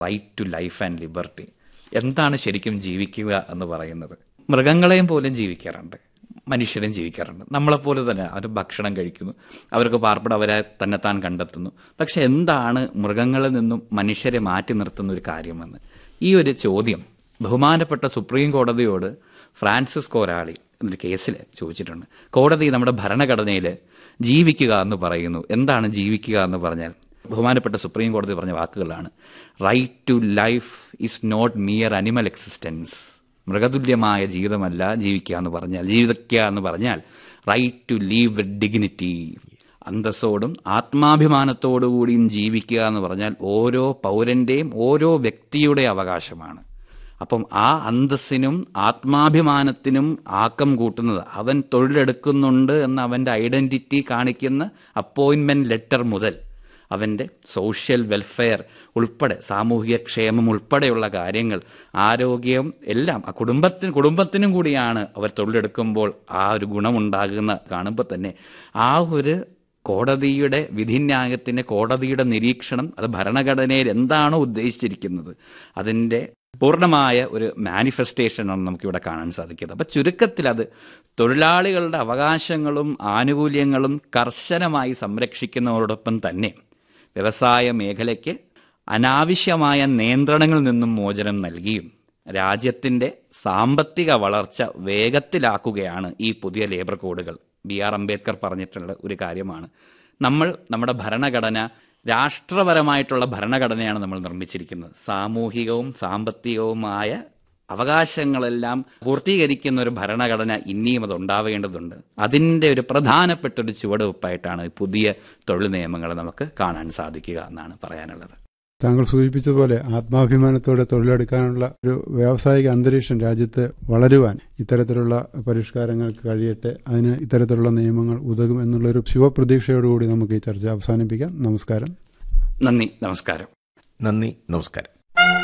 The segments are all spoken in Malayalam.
right to life and liberty എന്താണ് ശരിക്കും ജീവിക്കുക എന്ന് പറയുന്നത് മൃഗങ്ങളെയും പോലും ജീവിക്കാറുണ്ട് മനുഷ്യരും ജീവിക്കാറുണ്ട് നമ്മളെപ്പോലെ തന്നെ അവർ ഭക്ഷണം കഴിക്കുന്നു അവർക്ക് പാർപ്പിടം അവരെ തന്നെത്താൻ കണ്ടെത്തുന്നു പക്ഷെ എന്താണ് മൃഗങ്ങളിൽ നിന്നും മനുഷ്യരെ മാറ്റി നിർത്തുന്ന ഒരു കാര്യമെന്ന് ഈ ഒരു ചോദ്യം ബഹുമാനപ്പെട്ട സുപ്രീം കോടതിയോട് ഫ്രാൻസിസ് കോരാളി എന്നൊരു കേസിൽ ചോദിച്ചിട്ടുണ്ട് കോടതി നമ്മുടെ ഭരണഘടനയിൽ ജീവിക്കുക എന്ന് പറയുന്നു എന്താണ് ജീവിക്കുക എന്ന് പറഞ്ഞാൽ ബഹുമാനപ്പെട്ട സുപ്രീം കോടതി പറഞ്ഞ വാക്കുകളാണ് right to life is not mere animal existence മൃഗതുല്യമായ ജീവിതമല്ല ജീവിക്കുക എന്ന് പറഞ്ഞാൽ ജീവിക്കുക എന്ന് പറഞ്ഞാൽ right to live with dignity അന്തസ്സോടും ആത്മാഭിമാനത്തോടുകൂടിയും ജീവിക്കുക എന്ന് പറഞ്ഞാൽ ഓരോ പൗരന്റെയും ഓരോ വ്യക്തിയുടെ അവകാശമാണ് അപ്പം ആ അന്തസ്സിനും ആത്മാഭിമാനത്തിനും ആക്കം കൂട്ടുന്നത് അവൻ തൊഴിലെടുക്കുന്നുണ്ട് എന്ന അവൻ്റെ ഐഡന്റിറ്റി കാണിക്കുന്ന അപ്പോയിൻമെന്റ് ലെറ്റർ മുതൽ അവൻ്റെ സോഷ്യൽ വെൽഫെയർ ഉൾപ്പെടെ സാമൂഹിക ക്ഷേമം ഉൾപ്പെടെയുള്ള കാര്യങ്ങൾ ആരോഗ്യം എല്ലാം ആ കുടുംബത്തിന് കുടുംബത്തിനും കൂടിയാണ് അവർ തൊഴിലെടുക്കുമ്പോൾ ആ ഒരു ഗുണമുണ്ടാകുന്ന കാണുമ്പോൾ തന്നെ ആ ഒരു കോടതിയുടെ വിധിന്യായത്തിന് കോടതിയുടെ നിരീക്ഷണം അത് ഭരണഘടനയിൽ എന്താണോ ഉദ്ദേശിച്ചിരിക്കുന്നത് അതിൻ്റെ പൂർണ്ണമായ ഒരു മാനിഫെസ്റ്റേഷനാണ് നമുക്കിവിടെ കാണാൻ സാധിക്കുന്നത് അപ്പം ചുരുക്കത്തിൽ അത് തൊഴിലാളികളുടെ അവകാശങ്ങളും ആനുകൂല്യങ്ങളും കർശനമായി സംരക്ഷിക്കുന്നതോടൊപ്പം തന്നെ വ്യവസായ മേഖലയ്ക്ക് അനാവശ്യമായ നിയന്ത്രണങ്ങളിൽ നിന്നും മോചനം നൽകിയും രാജ്യത്തിൻ്റെ സാമ്പത്തിക വളർച്ച വേഗത്തിലാക്കുകയാണ് ഈ പുതിയ ലേബർ കോഡുകൾ ബി ആർ അംബേദ്കർ പറഞ്ഞിട്ടുള്ള ഒരു കാര്യമാണ് നമ്മൾ നമ്മുടെ ഭരണഘടന രാഷ്ട്രപരമായിട്ടുള്ള ഭരണഘടനയാണ് നമ്മൾ നിർമ്മിച്ചിരിക്കുന്നത് സാമൂഹികവും സാമ്പത്തികവുമായ അവകാശങ്ങളെല്ലാം പൂർത്തീകരിക്കുന്ന ഒരു ഭരണഘടന ഇനിയും അത് ഉണ്ടാവേണ്ടതുണ്ട് അതിൻ്റെ ഒരു പ്രധാനപ്പെട്ട ഒരു ചുവടുവെപ്പായിട്ടാണ് ഈ പുതിയ തൊഴിൽ നിയമങ്ങൾ നമുക്ക് കാണാൻ സാധിക്കുക എന്നാണ് പറയാനുള്ളത് താങ്കൾ സൂചിപ്പിച്ചതുപോലെ ആത്മാഭിമാനത്തോടെ തൊഴിലെടുക്കാനുള്ള ഒരു വ്യാവസായിക അന്തരീക്ഷം രാജ്യത്ത് വളരുവാൻ ഇത്തരത്തിലുള്ള പരിഷ്കാരങ്ങൾക്ക് കഴിയട്ടെ അതിന് ഇത്തരത്തിലുള്ള നിയമങ്ങൾ ഉതകും എന്നുള്ളൊരു ശുഭപ്രതീക്ഷയോടുകൂടി നമുക്ക് ഈ ചർച്ച അവസാനിപ്പിക്കാം നമസ്കാരം നന്ദി നമസ്കാരം നന്ദി നമസ്കാരം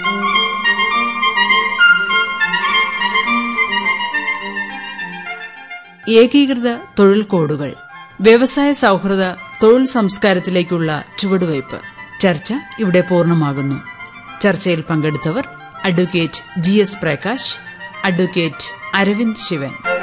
ഏകീകൃത തൊഴിൽ കോഡുകൾ വ്യവസായ സൗഹൃദ തൊഴിൽ സംസ്കാരത്തിലേക്കുള്ള ചുവടുവയ്പ് ചർച്ച ഇവിടെ പൂർണ്ണമാകുന്നു ചർച്ചയിൽ പങ്കെടുത്തവർ advocate G S Prakash advocate Aravind Shivan